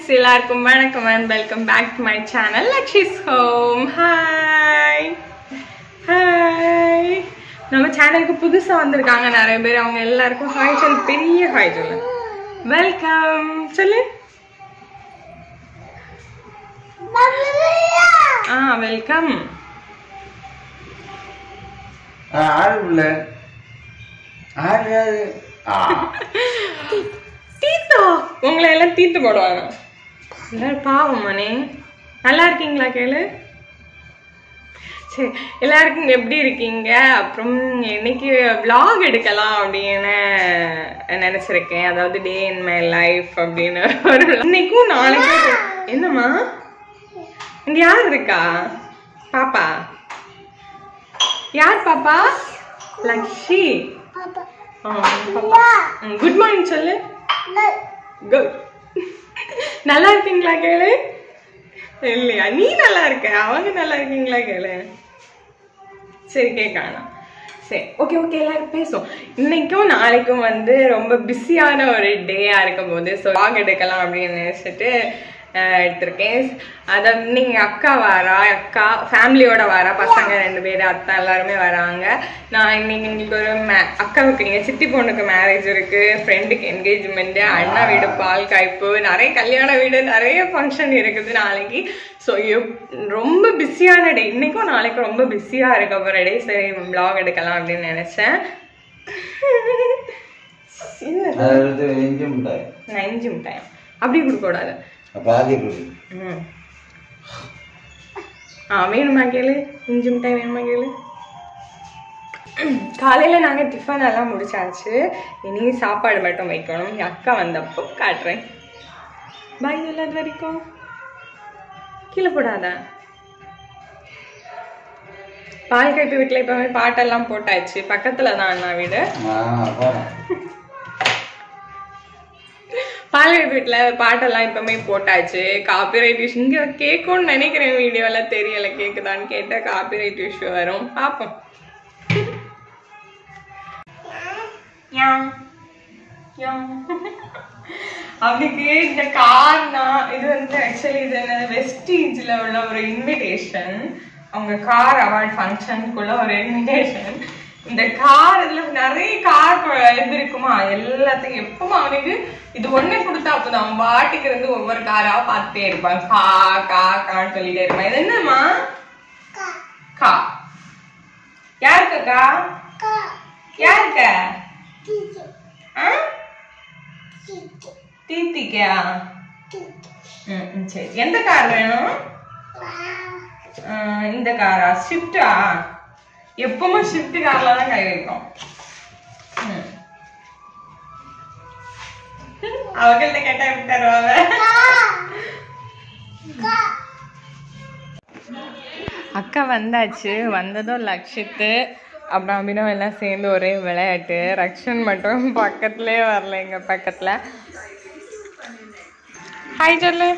எல்லாருக்கும் வணக்கம் and welcome back to my channel Lakshi's home hi hi நம்ம சேனலுக்கு புதுசா வந்திருக்காங்க நிறைய பேர் அவங்க எல்லாருக்கும் ஹாய் சொல்லு பெரிய ஹாய் சொல்லு வெல்கம் சொல்லு ஆ வெல்கம் ஆ, ஆள் உள்ள ஆள் யாரு ஆ தீத்தோ உங்களை எல்லாம் தீத்து போடுவாங்க எல்லாரும் பாவம் மணி நல்லா இருக்கீங்களா கேளு சரி எல்லாருக்கும் எப்படி இருக்கீங்க அப்புறம் இன்னைக்கு vlog எடுக்கலாம் அப்படின்னு நினைச்சிருக்கேன் அதாவது டே இன் மை லைஃப் அப்படின்னு ஒரு vlog. இன்னைக்கும் நாளைக்கும் என்னம்மா இங்க யார் இருக்கா பாப்பா யார் பாப்பா லக்ஷி குட் மார்னிங் சொல்லு குட் நல்லா இருக்கீங்களா கேளு இல்லையா நீ நல்லா இருக்க அவங்க நல்லா இருக்கீங்களா கேளு சரி கேட்கலாம் சரி ஓகே ஓகே எல்லாரும் பேசும் இன்னைக்கும் நாளைக்கும் வந்து ரொம்ப பிஸியான ஒரு டேயா இருக்கும் போது ஸோ வாக் எடுக்கலாம் அப்படின்னு நினைச்சிட்டு அஹ், எடுத்திருக்கேன் அதாவது நீங்க அக்கா வாரா அக்கா ஃபேமிலியோட வாரா பசங்க ரெண்டு பேர் அத்தா எல்லாருமே வராங்க நான் இன்னைக்கு இன்னைக்கு ஒரு மே அக்காவுக்கு நீங்க சித்தி பொண்ணுக்கு மேரேஜ் இருக்கு ஃப்ரெண்டுக்கு என்கேஜ்மெண்ட் அண்ணா வீடு பால் காய்ப்பு நிறைய கல்யாண வீடு நிறைய ஃபங்க்ஷன் இருக்குது நாளைக்கு ஸோ ரொம்ப பிஸியான டே இன்னைக்கும் நாளைக்கும் ரொம்ப பிஸியாக இருக்க போகிற டே சரி vlog எடுக்கலாம் அப்படின்னு நினச்சேன் அது வந்து எஞ்சி மிட்டாய் நைஞ்சு மிட்டாய் அப்படி கொடுக்கக்கூடாது பாதி கொடு ம் ஆ வேணுமா கேளு இஞ்சி மிட்டாய் வேணுமா கேளு காலையில் நாங்கள் டிஃபன் எல்லாம் முடிச்சாச்சு இனி சாப்பாடு மட்டும் வைக்கணும் என் அக்கா வந்தப்போ காட்டுறேன் பாய் எல்லாது வரைக்கும் கீழே போடாத பால் கைப்பு வீட்டில் இப்போ பாட்டெல்லாம் போட்டாச்சு பக்கத்தில் தான் அண்ணா வீடு ஆ போறேன் பாலியர் வீட்ல பாட்டெல்லாம் இப்பவுமே போட்டாச்சு காப்பிரைட் இஷ்யூ இங்க கேட்கும்னு நினைக்கிறேன் வீடியோல தெரியல கேக்குதான்னு கேட்டா காப்பிரைட் இஷ்யூ வரும் பாப்போம் யாம். யாம். அவனுக்கு இந்த கார்னா இது வந்து ஆக்சுவலி இது என்ன வெஸ்டீஜ்ல உள்ள ஒரு இன்விடேஷன் அவங்க கார் அவார்ட் ஃபங்க்ஷனுக்குள்ள ஒரு இன்விடேஷன் இந்த கார் இதுல நிறைய கார் இது இருக்குமா எல்லாத்தையும் எப்பவும் அவனுக்கு இது ஒண்ணு கொடுத்தா போதும் அவன் பாட்டுக்கு இருந்து ஒவ்வொரு காரா பார்த்துட்டே இருப்பான் கா கா கான்னு சொல்லிட்டே இருப்பான் இது என்னம்மா கா யாருக்கு கா யாருக்கு ஆ தீத்திக்கா ம் ம், சரி எந்த கார் வேணும் ஆ, இந்த காரா ஷிஃப்டா எப்பவுமே ஷிஃப்ட் கார்ல தான் கை வைக்கும் ம். அவங்கள்ட்ட கேட்டா எப்படி தருவாங்க அக்கா வந்தாச்சு வந்ததும் லக்ஷித்து அப்புறம் அபினவ் எல்லாம் சேர்ந்து ஒரே விளையாட்டு ரக்ஷன் மட்டும் பக்கத்துலேயே வரல எங்க பக்கத்துல ஹாய் சொல்லு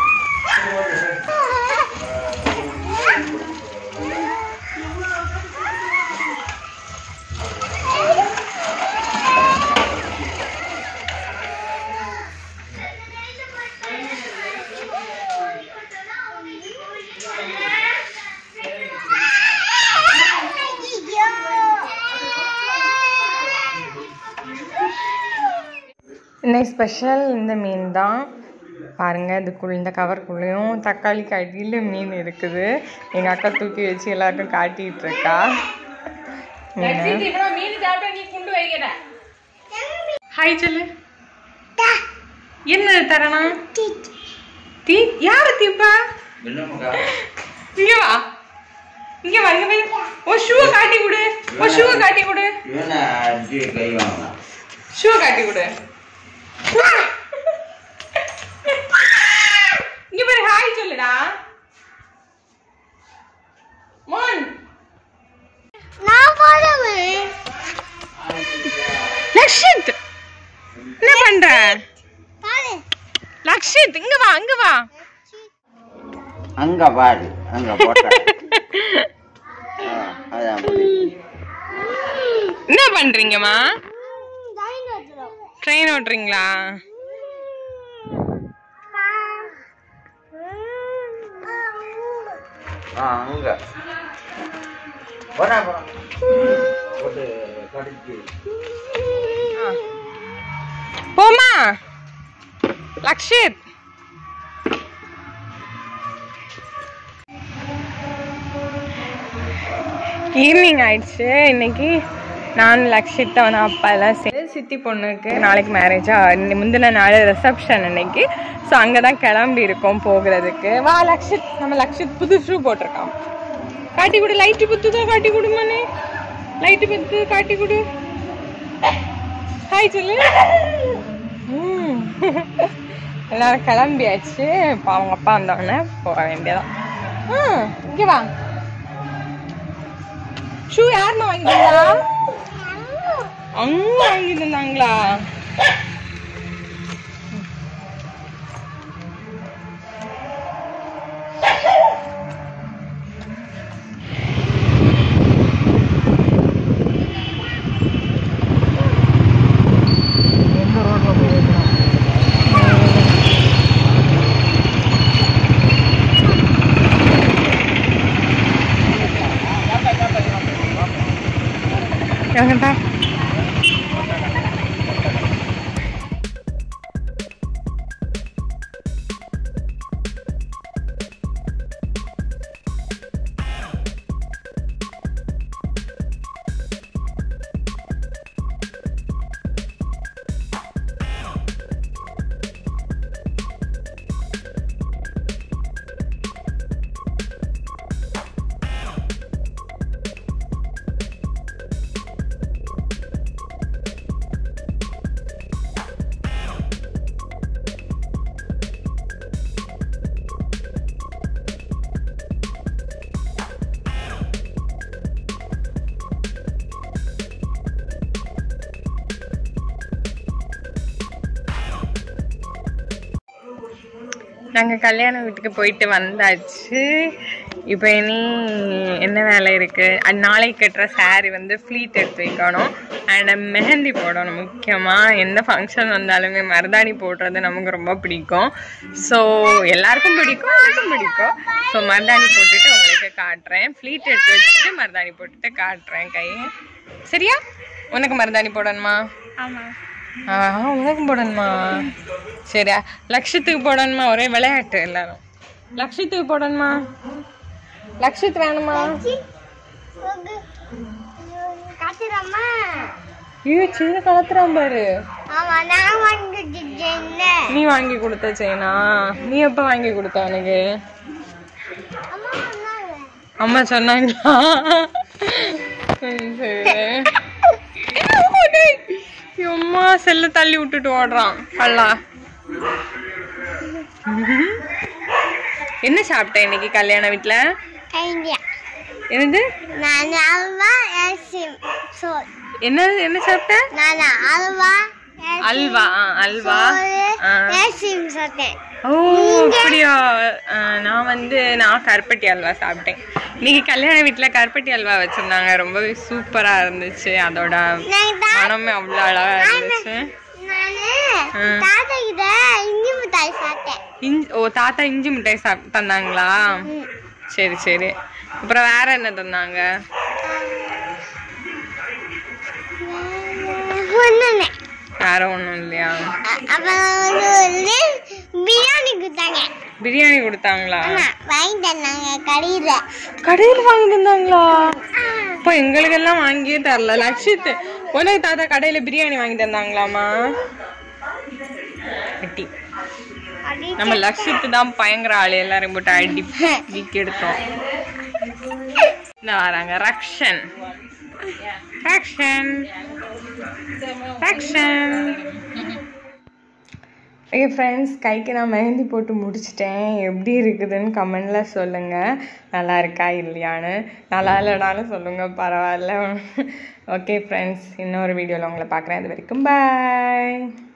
இன்னைக்கு ஸ்பெஷல் இந்த மீன் தான் பாருங்க இதுக்குள்ள இந்த கவருக்குள்ளேயும் தக்காளிக்கு அடியில் மீன் இருக்குது எங்க அக்கா தூக்கி வச்சு எல்லாருக்கும் காட்டிட்டு இருக்கா ஹாய் சொல்லு என்ன தரணும் தீ யாரு தீப்பா என்னம்மா இங்க வா இங்க வா இங்க வா ஓ ஷூவை காட்டி கொடு ஓ ஷூவை காட்டி கொடு இவனை அடிச்சு கை வாங்கலாம் ஷூவை காட்டி கொடு இங்க பாரு ஹாய் சொல்லுடா மோன் லக்ஷித் என்ன பண்ற லக்ஷித் இங்க வா இங்க வா அங்க பாரு அங்க போட்ட ஆ, அதான் புரியுது. என்ன பண்றீங்கம்மா ட்ரெயின் ஓட்டுறீங்களா ஆ அங்க போறா போறா போட்டு கடிச்சு போமா லக்ஷித் ஈவினிங் ஆயிடுச்சு இன்னைக்கு நான் லக்ஷித் அவன் அப்பா எல்லாம் சேர்ந்து சித்தி பொண்ணுக்கு நாளைக்கு மேரேஜா முந்தின நாள் ரிசப்ஷன் இன்னைக்கு ஸோ அங்கே தான் கிளம்பி இருக்கோம் போகிறதுக்கு வா லக்ஷித் நம்ம லக்ஷித் புது ஷூ போட்டிருக்கான் காட்டி கொடு லைட்டு புத்துதா காட்டி கொடு மனே லைட்டு புத்து காட்டி கொடு ஹாய் சொல்லு ம். எல்லாரும் கிளம்பியாச்சு இப்போ அவங்க அப்பா வந்தோடனே போக வேண்டியதான் ம் இங்கே வா ஷூ யாரும்மா வாங்கி தந்தா அங்க வாங்கி தந்தாங்களா இறங்கட்டா நாங்கள் கல்யாண வீட்டுக்கு போயிட்டு வந்தாச்சு இப்போ இனி என்ன வேலை இருக்குது அது நாளைக்கு கட்டுற saree வந்து ஃப்ளீட் எடுத்து வைக்கணும் அண்ட் மெஹந்தி போடணும் முக்கியமாக எந்த ஃபங்க்ஷன் வந்தாலுமே மருதாணி போடுறது நமக்கு ரொம்ப பிடிக்கும் ஸோ எல்லாருக்கும் பிடிக்கும் எனக்கும் பிடிக்கும் ஸோ மருதாணி போட்டுட்டு உங்களுக்கு காட்டுறேன் ஃப்ளீட் எடுத்து வச்சுட்டு மருதாணி போட்டுட்டு காட்டுறேன் கை சரியா உனக்கு மருதாணி போடணுமா ஆ உனக்கு போடணுமா சரியா லக்ஷத்துக்கு போடணுமா ஒரே விளையாட்டு எல்லாரும் லக்ஷத்துக்கு போடணுமா லக்ஷத் வேணுமா காட்டுறமா ஐயோ சின்ன கலத்துறான் பாரு ஆமா நான் வாங்கிட்டேன் நீ வாங்கி கொடுத்த செயினா நீ எப்ப வாங்கி கொடுத்த அவனுக்கு அம்மா சொன்னாங்க அம்மா சொன்னாங்களா சரி, சரி அம்மா செல்ல தள்ளி விட்டுட்டு ஓடுறான் அல்லா என்ன சாப்பிட்ட இன்னைக்கு கல்யாண வீட்ல ஐடியா என்னது நான் அல்வா ஏசிம் சோல் என்ன என்ன சாப்பிட்ட நான் அல்வா அல்வா ஆ, அல்வா ஆ. ஏசிம் சாப்பிட்டேன் ஓ அப்படியா ஆ, நான் வந்து நான் கருப்பட்டி அல்வா சாப்பிட்டேன் இன்னைக்கு கல்யாண வீட்டில் கருப்பட்டி அல்வா வச்சிருந்தாங்க ரொம்பவே சூப்பரா இருந்துச்சு அதோட நான் தான் மனமே அவ்வளோ அழகா இருந்துச்சு நானு ஆ. தாத்தா கிட்ட இஞ்சி மிட்டாய் சாப்பிட்டேன் இஞ்சி ஓ தாத்தா இஞ்சி மிட்டாய் சாப் தந்தாங்களா ம். சரி சரி அப்புறம் வேற என்ன தந்தாங்க ஒண்ணுனே வேற ஒன்றும் இல்லையா அப்புறம் வந்து வந்து பிரியாணி கொடுத்தாங்க பிரியாணி கொடுத்தாங்களா ஆமா வாங்கி தந்தாங்க கடையில கடையில் வாங்கி தந்தாங்களா இப்போ எங்களுக்கெல்லாம் வாங்கியே தரல லட்சித்து உனக்கு தாத்தா கடையில பிரியாணி வாங்கி தந்தாங்களாமா அடி நம்ம லட்சித்து தான் பயங்கர ஆளு எல்லாரும் போட்டு அடி வீக் எடுத்தோம் இந்த வராங்க ரக்ஷன் ரக்ஷன் ரக்ஷன் ஓகே ஃப்ரெண்ட்ஸ் கைக்கு நான் மெஹந்தி போட்டு முடிச்சிட்டேன் எப்படி இருக்குதுன்னு கமெண்டில் சொல்லுங்கள் நல்லா இருக்கா இல்லையான்னு நல்லா இல்லைனாலும் சொல்லுங்கள் பரவாயில்ல ஓகே ஃப்ரெண்ட்ஸ் இன்னொரு வீடியோவில் உங்களை பார்க்குறேன் அது வரைக்கும் பாய்